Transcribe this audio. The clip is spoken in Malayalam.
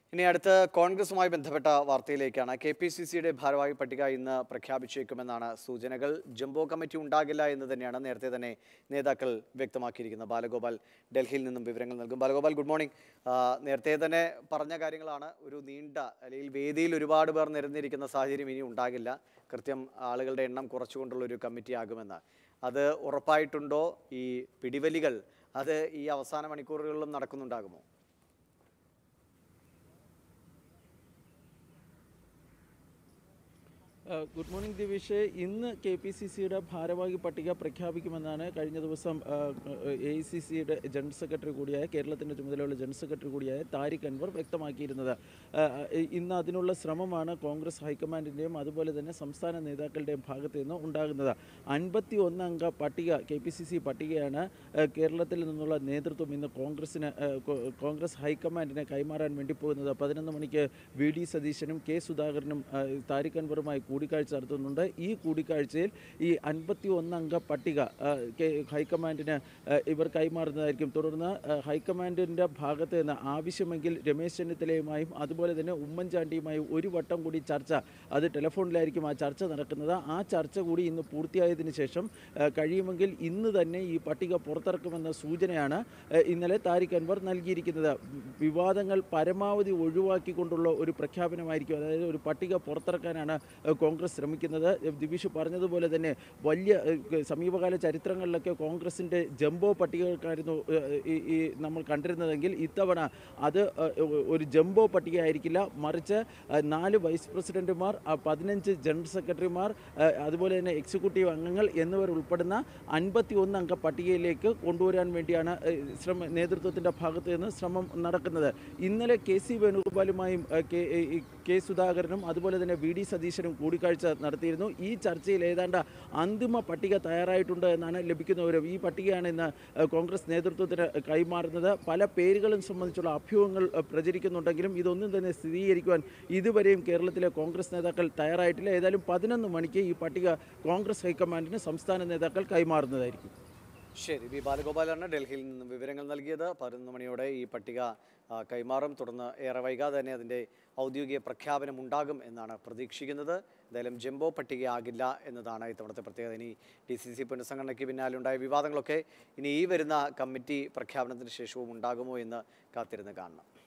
ഇനി അടുത്ത കോൺഗ്രസുമായി ബന്ധപ്പെട്ട വാർത്തയിലേക്കാണ് കെ പി സി സിയുടെ ഭാരവാഹി പട്ടിക ഇന്ന് പ്രഖ്യാപിച്ചേക്കുമെന്നാണ് സൂചനകൾ ജംബോ കമ്മിറ്റി ഉണ്ടാകില്ല എന്ന് തന്നെയാണ് നേരത്തെ തന്നെ നേതാക്കൾ വ്യക്തമാക്കിയിരിക്കുന്നത് ബാലഗോപാൽ ഡൽഹിയിൽ നിന്നും വിവരങ്ങൾ നൽകും ബാലഗോപാൽ ഗുഡ് മോർണിംഗ് ആ, നേരത്തെ തന്നെ പറഞ്ഞ കാര്യങ്ങളാണ് ഒരു നീണ്ട അല്ലെങ്കിൽ വേദിയിൽ ഒരുപാട് പേർ നിരന്നിരിക്കുന്ന സാഹചര്യം ഇനി ഉണ്ടാകില്ല കൃത്യം ആളുകളുടെ എണ്ണം കുറച്ചുകൊണ്ടുള്ള ഒരു കമ്മിറ്റി ആകുമെന്ന് അത് ഉറപ്പായിട്ടുണ്ടോ ഈ പിടിവലികൾ അത് ഈ അവസാന മണിക്കൂറുകളിലും നടക്കുന്നുണ്ടാകുമോ ഏഹ് ഗുഡ് മോർണിംഗ് ദിവിഷ് ഇന്ന് കെ പി സി സിയുടെ ഭാരവാഹി പട്ടിക പ്രഖ്യാപിക്കുമെന്നാണ് കഴിഞ്ഞ ദിവസം എ ഐ സി സിയുടെ ജനറൽ സെക്രട്ടറി കൂടിയായ കേരളത്തിൻ്റെ ചുമതലയുള്ള ജനറൽ സെക്രട്ടറി കൂടിയായ താരിഖ് അൻവർ വ്യക്തമാക്കിയിരുന്നത് ഏഹ് ഏഹ് ഇന്ന് അതിനുള്ള ശ്രമമാണ് കോൺഗ്രസ് ഹൈക്കമാൻഡിൻ്റെയും അതുപോലെ തന്നെ സംസ്ഥാന നേതാക്കളുടെയും ഭാഗത്ത് നിന്ന് ഉണ്ടാകുന്നത് അൻപത്തി ഒന്ന് അംഗ പട്ടിക കെ പി സി സി പട്ടികയാണ് ഏഹ് കേരളത്തിൽ നിന്നുള്ള നേതൃത്വം ഇന്ന് കോൺഗ്രസിന് ഏഹ് കോ- കോൺഗ്രസ് ഹൈക്കമാൻഡിനെ കൈമാറാൻ വേണ്ടി പോകുന്നത് പതിനൊന്ന് മണിക്ക് വി ഡി സതീശനും കെ സുധാകരനും ഏഹ് താരിഖ് അൻവറുമായി കൂടിക്കാഴ്ച നടത്തുന്നുണ്ട് ഈ കൂടിക്കാഴ്ചയിൽ ഈ അൻപത്തി ഒന്ന് അംഗ പട്ടിക ഏഹ് കെ- ഹൈക്കമാൻഡിന് ഏഹ് ഇവർ കൈമാറുന്നതായിരിക്കും തുടർന്ന് ഏഹ് ഹൈക്കമാൻഡിൻ്റെ ഭാഗത്ത് നിന്ന് ആവശ്യമെങ്കിൽ രമേശ് ചെന്നിത്തലയുമായും അതുപോലെ തന്നെ ഉമ്മൻചാണ്ടിയുമായും ഒരു വട്ടം കൂടി ചർച്ച അത് ടെലിഫോണിലായിരിക്കും ആ ചർച്ച നടക്കുന്നത് ആ ചർച്ച കൂടി ഇന്ന് പൂർത്തിയായതിനു ശേഷം ഏഹ് കഴിയുമെങ്കിൽ ഇന്ന് തന്നെ ഈ പട്ടിക പുറത്തിറക്കുമെന്ന സൂചനയാണ് ഏഹ് ഇന്നലെ താരിഖ് അൻവർ നൽകിയിരിക്കുന്നത് വിവാദങ്ങൾ പരമാവധി ഒഴിവാക്കിക്കൊണ്ടുള്ള ഒരു പ്രഖ്യാപനമായിരിക്കും അതായത് ഒരു പട്ടിക പുറത്തിറക്കാനാണ് ഏഹ് കോൺഗ്രസ് ശ്രമിക്കുന്നത് ഏഹ് ദിവിഷ് പറഞ്ഞതുപോലെ തന്നെ വലിയ ഏഹ് സമീപകാല ചരിത്രങ്ങളിലൊക്കെ കോൺഗ്രസിൻ്റെ ജംബോ പട്ടികകൾക്കായിരുന്നു ഏഹ് ഈ ഈ നമ്മൾ കണ്ടിരുന്നതെങ്കിൽ ഇത്തവണ അത് ഏഹ് ഒരു ജംബോ പട്ടിക ആയിരിക്കില്ല മറിച്ച് ഏഹ് നാല് വൈസ് പ്രസിഡന്റുമാർ ആ പതിനഞ്ച് ജനറൽ സെക്രട്ടറിമാർ ഏഹ് അതുപോലെ തന്നെ എക്സിക്യൂട്ടീവ് അംഗങ്ങൾ എന്നിവർ ഉൾപ്പെടുന്ന അൻപത്തി ഒന്ന് അംഗ പട്ടികയിലേക്ക് കൊണ്ടുവരാൻ വേണ്ടിയാണ് ഏഹ് ശ്രമ നേതൃത്വത്തിൻ്റെ ഭാഗത്ത് നിന്ന് ശ്രമം നടക്കുന്നത് ഇന്നലെ കെ സി വേണുഗോപാലുമായും ഏഹ് കെ ഏഹ് ഈ കെ സുധാകരനും അതുപോലെ തന്നെ വി ഡി സതീശനും കൂടിക്കാഴ്ച നടത്തിയിരുന്നു ഈ ചർച്ചയിൽ ഏതാണ്ട് അന്തിമ പട്ടിക തയ്യാറായിട്ടുണ്ട് എന്നാണ് ലഭിക്കുന്ന വിവരം ഈ പട്ടികയാണ് ഇന്ന് ഏഹ് കോൺഗ്രസ് നേതൃത്വത്തിന് കൈമാറുന്നത് പല പേരുകളും സംബന്ധിച്ചുള്ള അഭ്യൂഹങ്ങൾ ഏഹ് പ്രചരിക്കുന്നുണ്ടെങ്കിലും ഇതൊന്നും തന്നെ സ്ഥിരീകരിക്കുവാൻ ഇതുവരെയും കേരളത്തിലെ കോൺഗ്രസ് നേതാക്കൾ തയ്യാറായിട്ടില്ല ഏതായാലും പതിനൊന്ന് മണിക്ക് ഈ പട്ടിക കോൺഗ്രസ് ഹൈക്കമാൻഡിന് സംസ്ഥാന നേതാക്കൾ കൈമാറുന്നതായിരിക്കും ശരി വി ബാലഗോപാലാണ് ഡൽഹിയിൽ നിന്നും വിവരങ്ങൾ നൽകിയത് പതിനൊന്ന് മണിയോടെ ഈ പട്ടിക ആ, കൈമാറും തുടർന്ന് ഏറെ വൈകാതെ തന്നെ അതിൻ്റെ ഔദ്യോഗിക പ്രഖ്യാപനം ഉണ്ടാകും എന്നാണ് പ്രതീക്ഷിക്കുന്നത് എന്തായാലും ജംബോ പട്ടികയാകില്ല എന്നതാണ് ഇത്തവണത്തെ പ്രത്യേകത ഇനി ഡി സി സി പുനഃസംഘടനയ്ക്ക് പിന്നാലെ ഉണ്ടായ വിവാദങ്ങളൊക്കെ ഇനി ഈ വരുന്ന കമ്മിറ്റി പ്രഖ്യാപനത്തിന് ശേഷവും ഉണ്ടാകുമോ എന്ന് കാത്തിരുന്ന് കാണണം